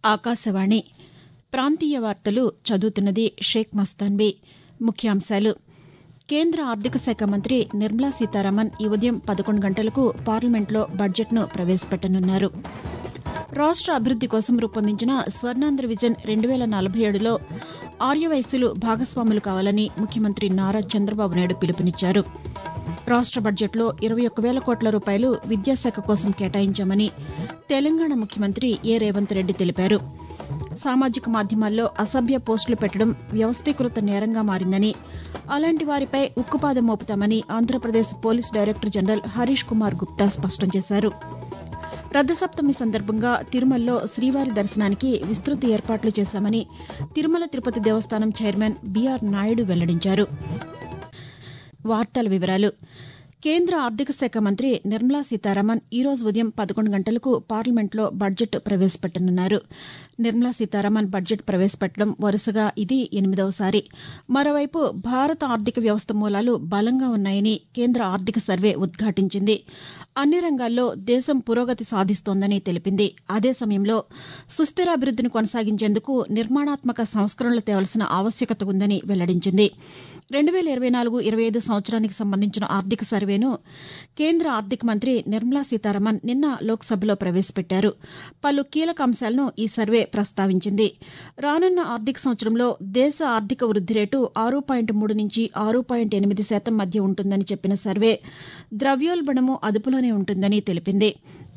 ఆకాశవాణి ప్రాంతీయ వార్తలు చదువుతున్నది షేక్ మస్తాన్బీ ముఖ్యాంశాలు కేంద్ర ఆర్థిక శాఖ మంత్రి నిర్మలా సీతారామన్ ఈ ఉదయం పదకొండు గంటలకు పార్లమెంట్లో బడ్జెట్ను ప్రవేశపెట్టనున్నారు రాష్ట అభివృద్ది కోసం రూపొందించిన స్వర్ణాంధ్ర విజన్ రెండు వేల నలభై ఏడులో ఆర్యవైశ్యులు భాగస్వాములు కావాలని ముఖ్యమంత్రి నారా చంద్రబాబు నాయుడు పిలుపునిచ్చారు రాష్ట బడ్జెట్లో ఇరవై ఒక్క వేల కోట్ల రూపాయలు విద్యాశాఖ కోసం కేటాయించామని తెలంగాణ ముఖ్యమంత్రి ఏ రేవంత్ రెడ్డి తెలిపారు సామాజిక మాధ్యమాల్లో అసభ్య పోస్టులు పెట్టడం వ్యవస్థీకృత నేరంగా మారిందని అలాంటి వారిపై ఉక్కుపాదం మోపుతామని Andhra Pradesh police director general Harish Kumar Gupta స్పష్టం చేశారు రథసప్తమి సందర్భంగా తిరుమలలో శ్రీవారి దర్శనానికి విస్తృత ఏర్పాట్లు చేశామని తిరుమల తిరుపతి దేవస్థానం చైర్మన్ బీఆర్ నాయుడు వెల్లడించారు వార్తల వివరాలు కేంద్ర ఆర్థిక శాఖ మంత్రి నిర్మలా సీతారామన్ ఈ రోజు ఉదయం పదకొండు గంటలకు పార్లమెంట్లో బడ్జెట్ ప్రవేశపెట్టనున్నారు నిర్మలా సీతారామన్ బడ్జెట్ ప్రవేశపెట్టడం వరుసగా ఇది ఎనిమిదవసారి మరోవైపు భారత ఆర్థిక వ్యవస్థ మూలాలు బలంగా ఉన్నాయని కేంద్ర ఆర్థిక సర్వే ఉద్ఘాటించింది అన్ని రంగాల్లో దేశం పురోగతి సాధిస్తోందని తెలిపింది అదే సమయంలో సుస్థిరాభివృద్దిని కొనసాగించేందుకు నిర్మాణాత్మక సంస్కరణలు తేవలసిన ఆవశ్యకత ఉందని వెల్లడించింది రెండు వేల ఇరవై నాలుగు ఇరవై ఐదు సంవత్సరానికి సంబంధించిన ఆర్థిక సర్వేను కేంద్ర ఆర్థిక మంత్రి నిర్మలా సీతారామన్ నిన్న లోక్సభలో ప్రవేశపెట్టారు పలు కీలక అంశాలను ఈ సర్వే ప్రస్తావించింది రానున్న ఆర్థిక సంవత్సరంలో దేశ ఆర్థిక వృద్ది రేటు ఆరు పాయింట్ మూడు నుంచి ఆరు పాయింట్ ఎనిమిది శాతం మధ్య ఉంటుందని చెప్పిన సర్వే ద్రవ్యోల్బణము అదుపులోనే ఉంటుందని తెలిపింది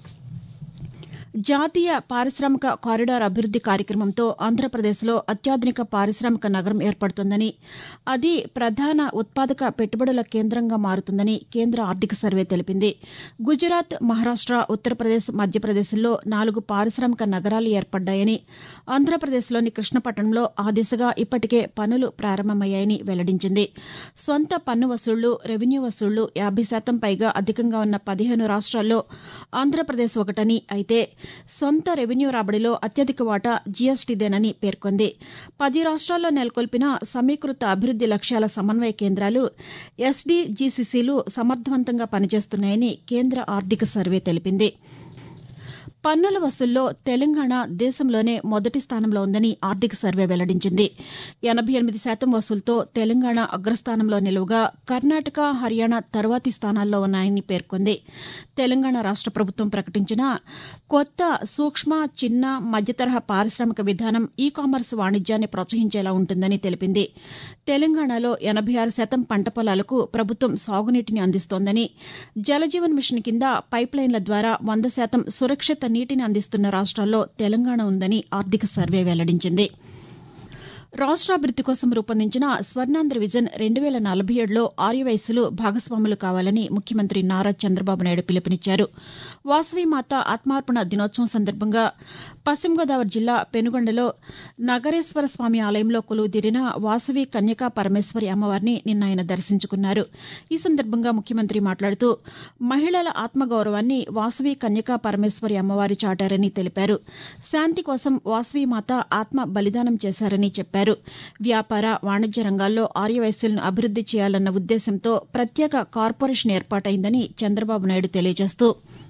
జాతీయ పారిశ్రామిక కారిడార్ అభివృద్ది కార్యక్రమంతో ఆంధ్రప్రదేశ్లో అత్యాధునిక పారిశ్రామిక నగరం ఏర్పడుతోందని అది ప్రధాన ఉత్పాదక పెట్టుబడుల కేంద్రంగా మారుతుందని కేంద్ర ఆర్థిక సర్వే తెలిపింది గుజరాత్ మహారాష్ట ఉత్తరప్రదేశ్ మధ్యప్రదేశ్లో నాలుగు పారిశ్రామిక నగరాలు ఏర్పడ్డాయని ఆంధ్రప్రదేశ్లోని కృష్ణపట్నంలో ఆ దిశగా ఇప్పటికే పనులు ప్రారంభమయ్యాయని వెల్లడించింది సొంత పన్ను వసూళ్లు రెవెన్యూ వసూళ్లు యాభై శాతం పైగా అధికంగా ఉన్న పదిహేను రాష్ట్రాల్లో ఆంధ్రప్రదేశ్ ఒకటని అయితే సొంత రెవెన్యూ రాబడిలో అత్యధిక వాటా జీఎస్టీదేనని పేర్కొంది పది రాష్ట్రాల్లో నెలకొల్పిన సమీకృత అభివృద్ది లక్ష్యాల సమన్వయ కేంద్రాలు ఎస్డీజీసీసీలు సమర్థవంతంగా పనిచేస్తున్నాయని కేంద్ర ఆర్థిక సర్వే తెలిపింది పన్నుల వసూల్లో తెలంగాణ దేశంలోనే మొదటి స్థానంలో ఉందని ఆర్థిక సర్వే వెల్లడించింది ఎనబై ఎనిమిది శాతం వసూలుతో తెలంగాణ అగ్రస్థానంలో నిలువగా కర్ణాటక హర్యానా తరువాతి స్థానాల్లో ఉన్నాయని పేర్కొంది తెలంగాణ రాష్ట ప్రభుత్వం ప్రకటించిన కొత్త సూక్ష్మ చిన్న మధ్యతరహా పారిశ్రామిక విధానం ఈ కామర్స్ వాణిజ్యాన్ని ప్రోత్సహించేలా ఉంటుందని తెలిపింది తెలంగాణలో ఎనబై ఆరు శాతం పంట పొలాలకు ప్రభుత్వం సాగునీటిని అందిస్తోందని జలజీవన్ మిషన్ కింద పైప్లైన్ల ద్వారా వంద శాతం సురక్షిత నీటిని అందిస్తున్న రాష్ట్రాల్లో తెలంగాణ ఉందని ఆర్థిక సర్వే వెల్లడించింది రాష్ట్రాభివృద్ది కోసం రూపొందించిన స్వర్ణాంధ్ర విజన్ రెండు వేల నలభై ఏడులో ఆర్యవయస్సులు భాగస్వాములు కావాలని ముఖ్యమంత్రి నారా చంద్రబాబు నాయుడు పిలుపునిచ్చారు వాసవి మాత ఆత్మార్పణ దినోత్సవం సందర్భంగా పశ్చిమ గోదావరి జిల్లా పెనుగొండలో నగరేశ్వర స్వామి ఆలయంలో కొలువుదీరిన వాసవి కన్యకా పరమేశ్వరి అమ్మవారిని నిన్న ఆయన దర్శించుకున్నారు ఈ సందర్భంగా ముఖ్యమంత్రి మాట్లాడుతూ మహిళల ఆత్మగౌరవాన్ని వాసవి కన్యకా పరమేశ్వరి అమ్మవారి చాటారని తెలిపారు శాంతి కోసం వాసవి మాత ఆత్మ బలిదానం చేశారని చెప్పారు వ్యాపార వాణిజ్య రంగాల్లో ఆర్యవైశ్యులను అభివృద్ది చేయాలన్న ఉద్దేశంతో ప్రత్యేక కార్పొరేషన్ ఏర్పాటైందని చంద్రబాబు నాయుడు తెలియజేస్తూ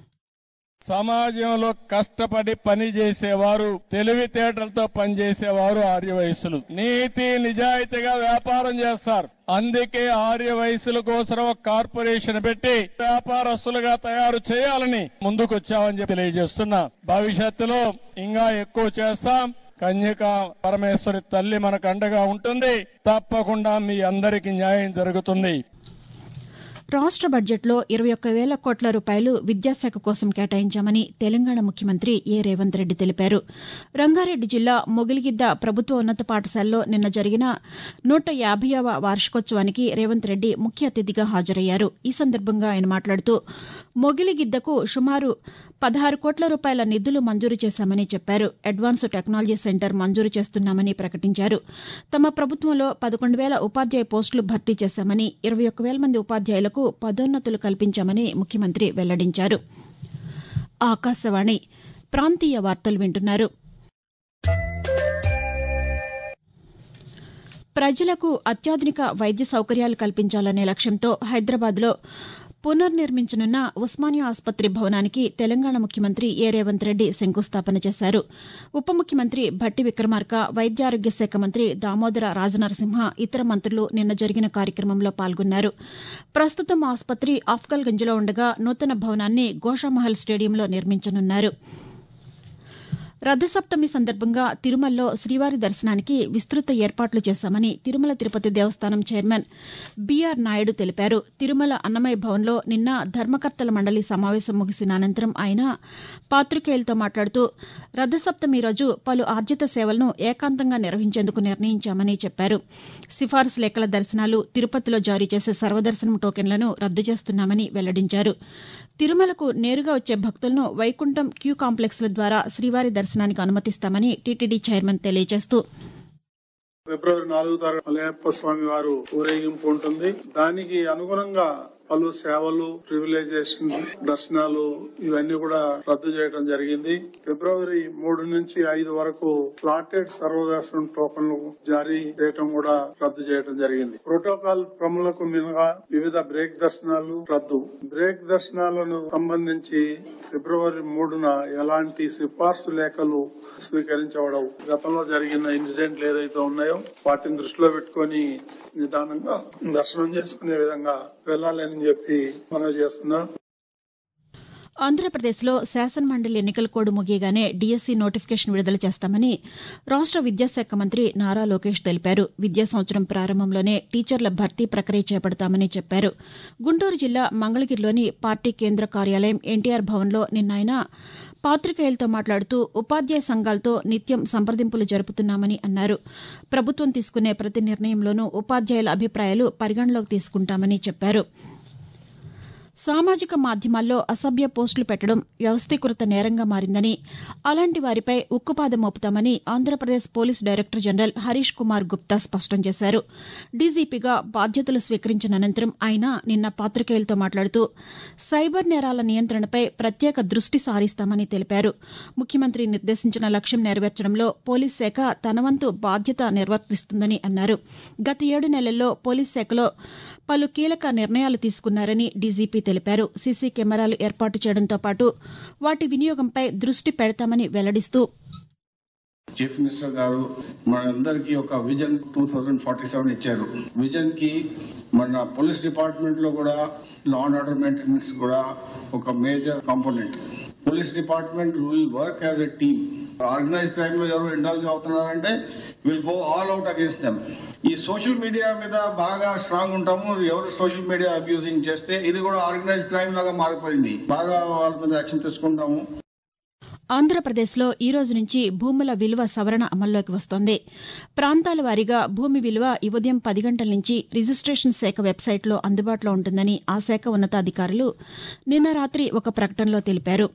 సమాజంలో కష్టపడి పని చేసేవారు తెలివితేటలతో పనిచేసేవారు ఆర్య వయస్సులు నీతి నిజాయితీగా వ్యాపారం చేస్తారు అందుకే ఆర్య వయసుల కోసం ఒక కార్పొరేషన్ పెట్టి వ్యాపారస్తులుగా తయారు చేయాలని ముందుకు వచ్చామని చెప్పి తెలియజేస్తున్నా భవిష్యత్తులో ఇంకా ఎక్కువ చేస్తాం కన్యక పరమేశ్వరి తల్లి మనకు అండగా ఉంటుంది తప్పకుండా మీ అందరికి న్యాయం జరుగుతుంది రాష్ట బడ్జెట్లో ఇరవై ఒక్క వేల కోట్ల రూపాయలు విద్యాశాఖ కోసం కేటాయించామని తెలంగాణ ముఖ్యమంత్రి ఏ రేవంత్ రెడ్డి తెలిపారు రంగారెడ్డి జిల్లా మొగిలిగిద్ద ప్రభుత్వ ఉన్నత పాఠశాలలో నిన్న జరిగిన నూట యాభైవ వార్షికోత్సవానికి రేవంత్ రెడ్డి ముఖ్య అతిథిగా హాజరయ్యారు ఈ సందర్భంగా ఆయన మాట్లాడుతూ మొగిలిగిద్దకు సుమారు పదహారు కోట్ల రూపాయల నిధులు మంజూరు చేశామని చెప్పారు అడ్వాన్స్ టెక్నాలజీ సెంటర్ మంజూరు చేస్తున్నామని ప్రకటించారు తమ ప్రభుత్వంలో పదకొండు వేల ఉపాధ్యాయ పోస్టులు భర్తీ చేశామని ఇరవై ఒక్క వేల మంది ఉపాధ్యాయులకు పదోన్నతులు కల్పించామని ముఖ్యమంత్రి వెల్లడించారు ఆకాశవాణి ప్రాంతీయ వార్తలు వింటున్నారు ప్రజలకు అత్యాధునిక వైద్య సౌకర్యాలు కల్పించాలనే లక్ష్యంతో హైదరాబాద్లో పునర్నిర్మించనున్న ఉస్మానియా ఆసుపత్రి భవనానికి తెలంగాణ ముఖ్యమంత్రి ఏ రేవంత్ రెడ్డి శంకుస్థాపన చేశారు ఉప ముఖ్యమంత్రి భట్టి విక్రమార్క వైద్యారోగ్య శాఖ మంత్రి దామోదర రాజనరసింహ ఇతర మంత్రులు నిన్న జరిగిన కార్యక్రమంలో పాల్గొన్నారు ప్రస్తుతం ఆసుపత్రి ఆఫ్కల్గంజ్లో ఉండగా నూతన భవనాన్ని గోషామహల్ స్టేడియంలో నిర్మించనున్నారు రథసప్తమి సందర్భంగా తిరుమలలో శ్రీవారి దర్శనానికి విస్తృత ఏర్పాట్లు చేశామని తిరుమల తిరుపతి దేవస్థానం చైర్మన్ బీఆర్ నాయుడు తెలిపారు తిరుమల అన్నమయ్య భవన్లో నిన్న ధర్మకర్తల మండలి సమావేశం ముగిసిన అనంతరం ఆయన పాతికేయులతో మాట్లాడుతూ రథసప్తమి రోజు పలు ఆర్జిత సేవలను ఏకాంతంగా నిర్వహించేందుకు నిర్ణయించామని చెప్పారు సిఫారసు లేఖల దర్శనాలు తిరుపతిలో జారీ చేసే సర్వదర్శనం టోకెన్లను రద్దు చేస్తున్నామని వెల్లడించారు తిరుమలకు నేరుగా వచ్చే భక్తులను వైకుంఠం క్యూ కాంప్లెక్స్ల ద్వారా శ్రీవారి దర్శనానికి అనుమతిస్తామని టీటీడీ చైర్మన్ తెలియజేస్తూ ఫిబ్రవరి నాలుగు తారీఖు మలయప్ప స్వామి వారు ఊరేగింపు ఉంటుంది దానికి అనుగుణంగా పలు సేవలు ప్రివిలైజేషన్ దర్శనాలు ఇవన్నీ కూడా రద్దు చేయడం జరిగింది ఫిబ్రవరి మూడు నుంచి ఐదు వరకు స్లాటెడ్ సర్వదర్శనం టోకన్లు జారీ చేయడం కూడా రద్దు చేయడం జరిగింది ప్రోటోకాల్ క్రమలకు మినహా వివిధ బ్రేక్ దర్శనాలు రద్దు బ్రేక్ దర్శనాలను సంబంధించి ఫిబ్రవరి మూడున ఎలాంటి సిఫార్సు లేఖలు స్వీకరించబడవు గతంలో జరిగిన ఇన్సిడెంట్లు ఏదైతే ఉన్నాయో వాటిని దృష్టిలో పెట్టుకొని నిదానంగా దర్శనం చేసుకునే విధంగా వెళ్లాలని చెప్పి మనవి చేస్తున్నా ఆంధ్రప్రదేశ్లో శాసనమండలి ఎన్నికల కోడ్ ముగియగానే డీఎస్సీ నోటిఫికేషన్ విడుదల చేస్తామని రాష్ట విద్యాశాఖ మంత్రి నారా లోకేష్ తెలిపారు విద్యా సంవత్సరం ప్రారంభంలోనే టీచర్ల భర్తీ ప్రక్రియ చేపడతామని చెప్పారు గుంటూరు జిల్లా మంగళగిరిలోని పార్టీ కేంద్ర కార్యాలయం ఎన్టీఆర్ భవన్లో నిన్న ఆయన పాతికేయులతో మాట్లాడుతూ ఉపాధ్యాయ సంఘాలతో నిత్యం సంప్రదింపులు జరుపుతున్నామని అన్నారు ప్రభుత్వం తీసుకునే ప్రతి నిర్ణయంలోనూ ఉపాధ్యాయుల అభిప్రాయాలు పరిగణలోకి తీసుకుంటామని చెప్పారు సామాజిక మాధ్యమాల్లో అసభ్య పోస్టులు పెట్టడం వ్యవస్థీకృత నేరంగా మారిందని అలాంటి వారిపై ఉక్కుపాదం మోపుతామని Andhra Pradesh police director general Harish Kumar Gupta స్పష్టం చేశారు డీజీపీగా బాధ్యతలు స్వీకరించిన అనంతరం ఆయన నిన్న పాతికేయులతో మాట్లాడుతూ సైబర్ నేరాల నియంత్రణపై ప్రత్యేక దృష్టి సారిస్తామని తెలిపారు ముఖ్యమంత్రి నిర్దేశించిన లక్ష్యం నెరవేర్చడంలో పోలీస్ శాఖ తనవంతు బాధ్యత నిర్వర్తిస్తుందని అన్నారు గత ఏడు నెలల్లో పోలీస్ శాఖలో పలు కీలక నిర్ణయాలు తీసుకున్నారని డీజీపీ తెలిపారు సీసీ కెమెరాలు ఏర్పాటు చేయడంతో పాటు వాటి వినియోగంపై దృష్టి పెడతామని వెల్లడిస్తూ చీఫ్ మినిస్టర్ గారు మనందరికీ ఒక vision two thousand forty seven ఇచ్చారు విజన్ కి మన పోలీస్ డిపార్ట్మెంట్ లో కూడా లా అండ్ ఆర్డర్ మెయింటెనెన్స్ కూడా ఒక major component police department will work as a team organise crime లో ఎవరు ఇండాల్జ్ అవుతున్నారంటే will go all out against them ఈ సోషల్ మీడియా మీద బాగా స్ట్రాంగ్ ఉంటాము ఎవరు సోషల్ మీడియా అబ్యూజింగ్ చేస్తే ఇది కూడా ఆర్గనైజ్ క్రైమ్ లాగా మారిపోయింది బాగా వాళ్ళ మీద యాక్షన్ తీసుకుంటాము ఆంధ్రప్రదేశ్లో ఈ రోజు నుంచి భూముల విలువ సవరణ అమల్లోకి వస్తోంది ప్రాంతాల వారీగా భూమి విలువ ఈ ఉదయం పది గంటల నుంచి రిజిస్టేషన్ శాఖ వెబ్సైట్లో అందుబాటులో ఉంటుందని ఆ శాఖ ఉన్నతాధికారులు నిన్న రాత్రి ఒక ప్రకటనలో తెలిపారు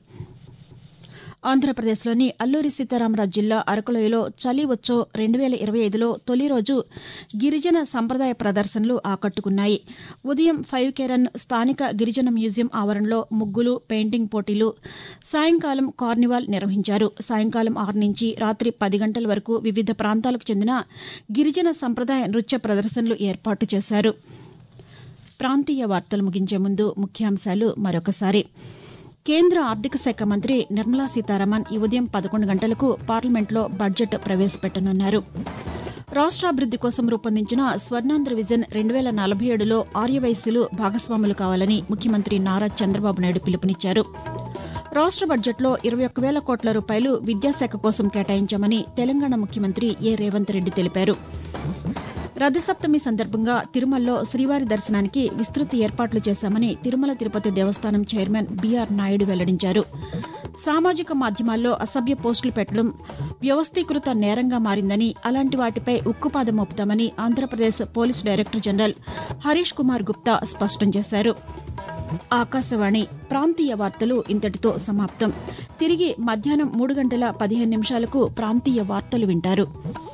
ఆంధ్రప్రదేశ్లోని అల్లూరి సీతారామరాజు జిల్లా అరకులోయలో చలి వచ్చో రెండు వేల ఇరవై ఐదులో తొలి రోజు గిరిజన సంప్రదాయ ప్రదర్శనలు ఆకట్టుకున్నాయి ఉదయం ఫైవ్ కే రన్ స్థానిక గిరిజన మ్యూజియం ఆవరణలో ముగ్గులు పెయింటింగ్ పోటీలు సాయంకాలం కార్నివాల్ నిర్వహించారు సాయంకాలం ఆరు నుంచి రాత్రి పది గంటల వరకు వివిధ ప్రాంతాలకు చెందిన గిరిజన సంప్రదాయ నృత్య ప్రదర్శనలు ఏర్పాటు చేశారు ప్రాంతీయ వార్తలు ముగించే ముందు ముఖ్యాంశాలు మరొకసారి కేంద్ర ఆర్థిక శాఖ మంత్రి నిర్మలా సీతారామన్ ఈ ఉదయం పదకొండు గంటలకు పార్లమెంట్లో బడ్జెట్ ప్రవేశపెట్టనున్నారు రాష్ట్రాభివృద్ది కోసం రూపొందించిన స్వర్ణాంధ్ర విజన్ రెండు వేల నలభై ఏడులో ఆర్యవైశ్యులు భాగస్వాములు కావాలని ముఖ్యమంత్రి నారా చంద్రబాబు నాయుడు పిలుపునిచ్చారు రాష్ట్ర బడ్జెట్లో ఇరవై ఒక్క వేల కోట్ల రూపాయలు విద్యాశాఖ కోసం కేటాయించామని తెలంగాణ ముఖ్యమంత్రి ఏ రేవంత్ రెడ్డి తెలిపారు రథసప్తమి సందర్భంగా తిరుమలలో శ్రీవారి దర్శనానికి విస్తృత ఏర్పాట్లు చేశామని తిరుమల తిరుపతి దేవస్థానం చైర్మన్ బీఆర్ నాయుడు వెల్లడించారు సామాజిక మాధ్యమాల్లో అసభ్య పోస్టులు పెట్టడం వ్యవస్థీకృత నేరంగా మారిందని అలాంటి వాటిపై ఉక్కుపాదం మోపుతామని Andhra Pradesh police director general Harish Kumar Gupta స్పష్టం చేశారు ఆకాశవాణి ప్రాంతీయ వార్తలు ఇంతటితో సమాప్తం తిరిగి మధ్యాహ్నం మూడు గంటల పదిహేను నిమిషాలకు ప్రాంతీయ వార్తలు వింటారు